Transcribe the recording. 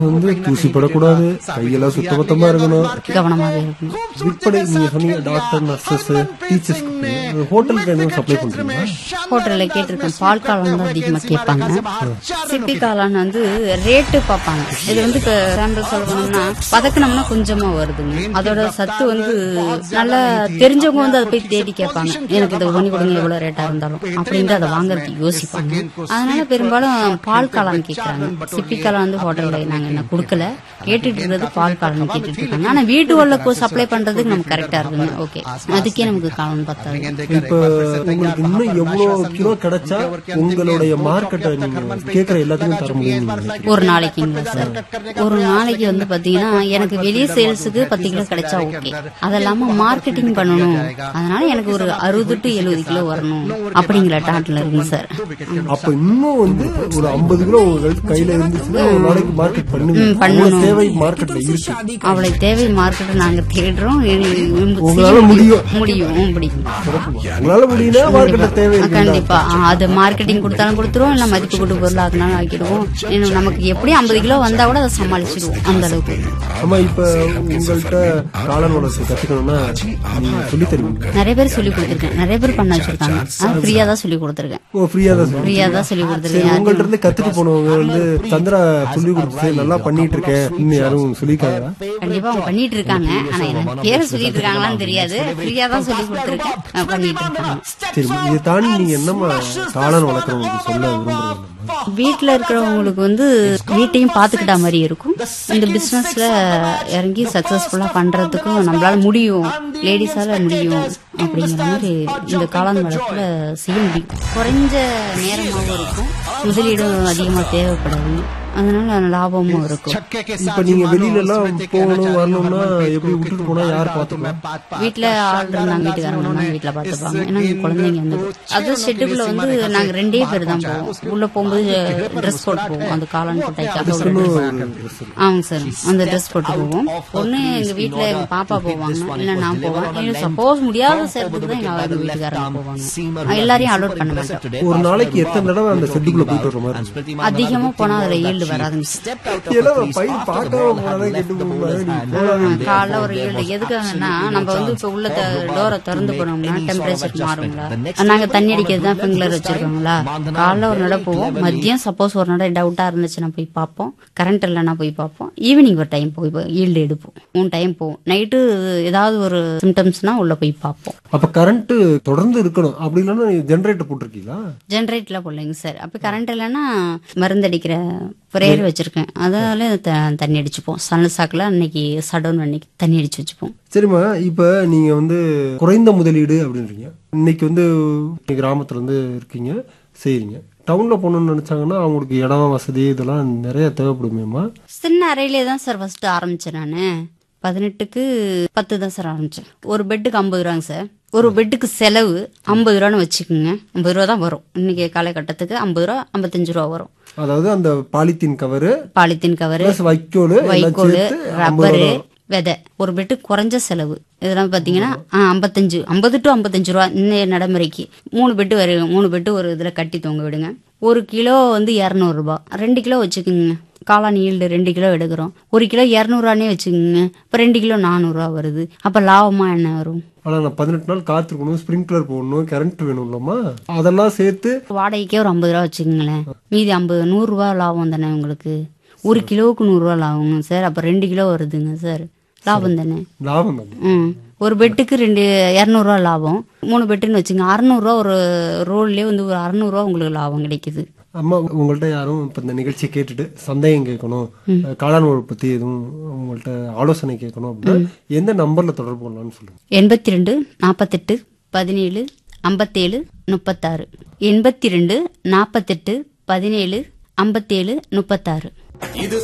வந்து தூசி படக்கூடாது கையெல்லாம் சுத்தபத்தமா இருக்கணும் கவனமாக இருக்கணும் விற்பனை நீங்க சொன்னீங்க டாக்டர் நர்சஸ் டீச்சர்ஸ் ஹோட்டலுக்கு என்ன சப்ளை பண்றீங்களா ஹோட்டல்ல கேட்டிருக்கேன் பால் காளான் தான் அதிகமா கேட்பாங்க சிப்பி காளான் வந்து ரேட்டு பார்ப்பாங்க இது வந்து சாம்பிள் சொல்லணும்னா பதக்கணும்னா கொஞ்சமா வருதுங்க அதோட சத்து வந்து நல்லா தெரிஞ்சவங்க வந்து அதை போய் தேடி கேட்பாங்க எனக்கு இதை பண்ணி கொடுங்க எவ்வளவு ரேட்டா இருந்தாலும் அப்படின்ட்டு அதை வாங்குறதுக்கு யோசிப்பாங்க அதனால பெரும்பாலும் பால் காளான் கேட்கறாங்க சிப்பி காளான் வந்து ஹோட்டல்ல நாங்க என்ன கொடுக்கல கேட்டுட்டு இருக்கிறது பால் காளான் கேட்டுட்டு இருக்காங்க ஆனா வீட்டு உள்ள சப்ளை பண்றதுக்கு நமக்கு கரெக்டா இருக்குங்க ஓகே அதுக்கே நமக்கு காளான் பத்தாது இப்ப உங்களுக்கு இன்னும் எவ்வளவு கிலோ கிடைச்சா உங்களுடைய மார்க்கெட்டை நீங்க கேட்கற எல்லாத்துக்கும் தர முடியும் நீங்க நினைக்கிறீங்க? ஒரு நாளைக்குங்களா சார் ஒரு நாளைக்கு வந்து பாத்தீங்கன்னா எனக்கு வெளிய சேல்ஸுக்கு பத்து கிலோ கிடைச்சா ஓகே அது இல்லாம மார்க்கெட்டிங் பண்ணணும் அதனால எனக்கு ஒரு அறுபது டு எழுபது கிலோ வரணும் அப்படிங்கிற டாட்ல இருக்குங்க சார் அப்ப இன்னும் வந்து ஒரு ஐம்பது கிலோ உங்களுக்கு கையில இருந்துச்சுன்னா ஒரு நாளைக்கு மார்க்கெட் பண்ணுங்க ம், பண்ணணும். அவ்வளவு தேவை மார்க்கெட்ல இருக்கு அவளை தேவை மார்க்கெட்டை நாங்க தேடுறோம் இனி- இனி- உங்களால முடியும். முடியும் முடியும் உங்களால முடியும்னா மார்க்கெட்ல தேவை ஆ, இருக்குல்ல? கண்டிப்பா ஆ, அது மார்க்கெட்டிங் கொடுத்தாலும் கொடுத்துருவோம் இல்ல மதிப்பு கூட்டு பொருள் ஆக்கினாலும் ஆக்கிடுவோம் இன்னும் நமக்கு எப்படி ஐம்பது கிலோ வந்தா கூட அதை சமாளிச்சிடுவோம் அந்த அளவுக்கு ஆமா இப்ப உங்கள்கிட்ட காளான் வளர்ச்சி கத்துக்கணும்னா நீங்க சொல்லி தருவீங்க நிறைய பேர் சொல்லி கொடுத்துருக்கேன் நிறைய பேர் பண்ண வச்சிருக்காங்க அது ஃப்ரீயா தான் சொல்லி கொடுத்துருக்கேன் ஓ ஃப்ரீயா தான் சொல்லி ஃப்ரீயா தான் சொல்லி சரி கொடுத்துருக்கேன் உங்கள்ட்ட இருந்து கத்துட்டு போனவங்க வந்து சந்திரா சொல்லி கொடுத்து நல்லா பண்ணிட்டு இருக்கேன் இன்னும் யாரும் சொல்லியிருக்காங்களா கண்டிப்பா அவங்க பண்ணிட்டு இருக்காங்க ஆனா எனக்கு பேரை சொல்லிட்டு இருக்காங்களான்னு தெரியாது ஃப்ரீயா தான் சொல்லி கொடுத்துருக்கேன் அஹ் பண்ணிட்டு இருக்காங்க சரி இதை தாண்டி நீங்க என்னமா காளான் வளர்க்குறவங்களுக்கு சொல்ல விரும்புறீங்க வீட்டுல இருக்கிறவங்களுக்கு வந்து வீட்டையும் பாத்துக்கிட்ட மாதிரி இருக்கும் இந்த பிசினஸ்ல இறங்கி சக்சஸ்ஃபுல்லா பண்றதுக்கும் நம்மளால முடியும் லேடிஸால முடியும் அப்படிங்கிற மாதிரி இந்த காளான் வளர்ப்புல செய்ய முடியும் குறைஞ்ச நேரமாகவும் இருக்கும் முதலீடும் அதிகமா தேவைப்படாது அதனால லாபமும் இருக்கும் இப்ப நீங்க வெளியில எல்லாம் போகணும் வரணும்னா எப்படி விட்டுட்டு போனா யார் பாத்துக்கலாம் வீட்ல ஆள் இருந்தாங்க வீட்டுக்காரங்க வீட்டுல பாத்துப்பாங்க ஏன்னா இங்க குழந்தைங்க வந்து அது ஷெட்டுக்குள்ள வந்து நாங்க ரெண்டே பேர் தான் போவோம் உள்ள போகும்போது ட்ரெஸ் போட்டு போவோம் அந்த காளான் கொட்டைக்காக ஒரு dress. ஆமாங்க சார் அந்த ட்ரெஸ் போட்டு போவோம் ஒண்ணு எங்க வீட்ல எங்க பாப்பா போவாங்க இல்ல நான் போவேன் சப்போஸ் முடியாத சேர்த்துக்கு தான் எங்க எங்க வீட்டுக்காரங்க போவாங்க எல்லாரையும் அலோட் பண்ண மாட்டோம் ஒரு நாளைக்கு எத்தனை தடவை அந்த செட்டுக்குள்ள போயிட்டு வர மாதிரி இருக்கு? அதிகமா போனா அதுல ஈல்டு வராதுங்க சார் ஏன்னா பயிர் பார்க்காம போனாதான் கெட்டு போகும்போது நீங்க போகாதீங்க. காலைல ஒரு ஏழு எதுக்காகன்னா நம்ம வந்து இப்ப உள்ள டோரை திறந்து போனோம்னா டெம்பரேச்சர் மாறுங்களா நாங்க தண்ணி அடிக்கிறது தான் பிங்லர் வச்சிருக்கோங்களா காலைல ஒரு நட போவோம் மதியம் சப்போஸ் ஒரு நட டவுட்டா இருந்துச்சுன்னா போய் பார்ப்போம் கரண்ட் இல்லைன்னா போய் பார்ப்போம் ஈவினிங் ஒரு டைம் போய் ஈல்டு எடுப்போம் மூணு டைம் போவோம் நைட்டு ஏதாவது ஒரு சிம்டம்ஸ்னா உள்ள போய் பார்ப்போம் அப்ப கரண்ட் தொடர்ந்து இருக்கணும் அப்படி இல்லைன்னா ஜெனரேட்டர் போட்டிருக்கீங்களா ஜென்ரேட்ல போடலைங்க சார் அப்ப கரண்ட் இல்லைன்னா மருந்து அடிக்கிற பிரேயர் வச்சிருக்கேன் அதனால த- தண்ணி அடிச்சுப்போம் சன் சாக்கில் அன்னைக்கு சடவுன் அன்னைக்கு தண்ணி அடிச்சு வச்சுப்போம் சரிம்மா இப்ப நீங்க வந்து குறைந்த முதலீடு அப்படின்றீங்க இன்னைக்கு வந்து கிராமத்துல இருந்து இருக்கீங்க செய்றீங்க டவுன்ல போகணும்னு நினைச்சாங்கன்னா அவங்களுக்கு இடம் வசதி இதெல்லாம் நிறைய தேவைப்படுமேம்மா சின்ன அறையிலே தான் சார் ஃபர்ஸ்ட் ஆரம்பிச்சேன் நான் பதினெட்டுக்கு பத்து தான் சார் ஆரம்பிச்சேன் ஒரு பெட்டுக்கு ஐம்பது ரூபாங்க சார் ஒரு பெட்டுக்கு செலவு ஐம்பது ரூபான்னு வச்சுக்கோங்க ஐம்பது ரூபா தான் வரும் இன்னைக்கு காலகட்டத்துக்கு ஐம்பது ரூபா ஐம்பத்தஞ்சு ரூபா வரும் அதாவது அந்த polythene cover polythene cover plus வைக்கோல் எல்லாம் வைக்கோல் சேர்த்து ஐம்பது ரப்பரு ரூபா விதை ஒரு பெட்டு குறைஞ்ச செலவு இதெல்லாம் பாத்தீங்கன்னா ஆ, ஐம்பத்தஞ்சு ஐம்பது டு ஐம்பத்தஞ்சு ரூபா இன்னைய நடைமுறைக்கு மூணு பெட்டு வரும் மூணு பெட்டு ஒரு இதுல கட்டி தொங்க விடுங்க ஒரு கிலோ வந்து இரநூறுபா ரெண்டு கிலோ வச்சுக்கோங்க காளான் ஈல்டு ரெண்டு கிலோ எடுக்கிறோம் ஒரு கிலோ இரநூறுவானே வச்சுக்கோங்க இப்போ ரெண்டு கிலோ நானூறுரூவா வருது அப்போ லாபமா என்ன வரும் ஆனா நான் பதினெட்டு நாள் காத்திருக்கணும் ஸ்ப்ரிங்க்லர் போடணும் கரண்ட் வேணும் இல்லம்மா அதெல்லாம் சேர்த்து வாடகைக்கே ஒரு ஐம்பது ரூபா வச்சுக்கோங்களேன் மீதி ஐம்பது நூறுரூவா லாபம் தானே உங்களுக்கு ஒரு கிலோவுக்கு நூறுரூவா லாபங்க சார் அப்போ ரெண்டு கிலோ வருதுங்க சார் லாபம் தானே லாபம் தான் ம் ஒரு பெட்டுக்கு ரெண்டு இரநூறுவா லாபம் மூணு பெட்டுன்னு வச்சுங்க அறநூறுவா ஒரு ரோல்லே வந்து ஒரு அறநூறுவா உங்களுக்கு லாபம் கிடைக்குது அம்மா உங்கள்ட்ட யாரும் இப்ப இந்த நிகழ்ச்சியை கேட்டுட்டு சந்தேகம் கேட்கணும் காளான் வளர்ப்பு பத்தி எதுவும் உங்கள்ட்ட ஆலோசனை கேட்கணும் அப்படின்னா எந்த நம்பர்ல தொடர்பு கொள்ளலாம்னு சொல்லுங்க எண்பத்தி ரெண்டு நாற்பத்தெட்டு பதினேழு ஐம்பத்தேழு முப்பத்தாறு எண்பத்தி ரெண்டு நாற்பத்தெட்டு பதினேழு ஐம்பத்தேழு முப்பத்தாறு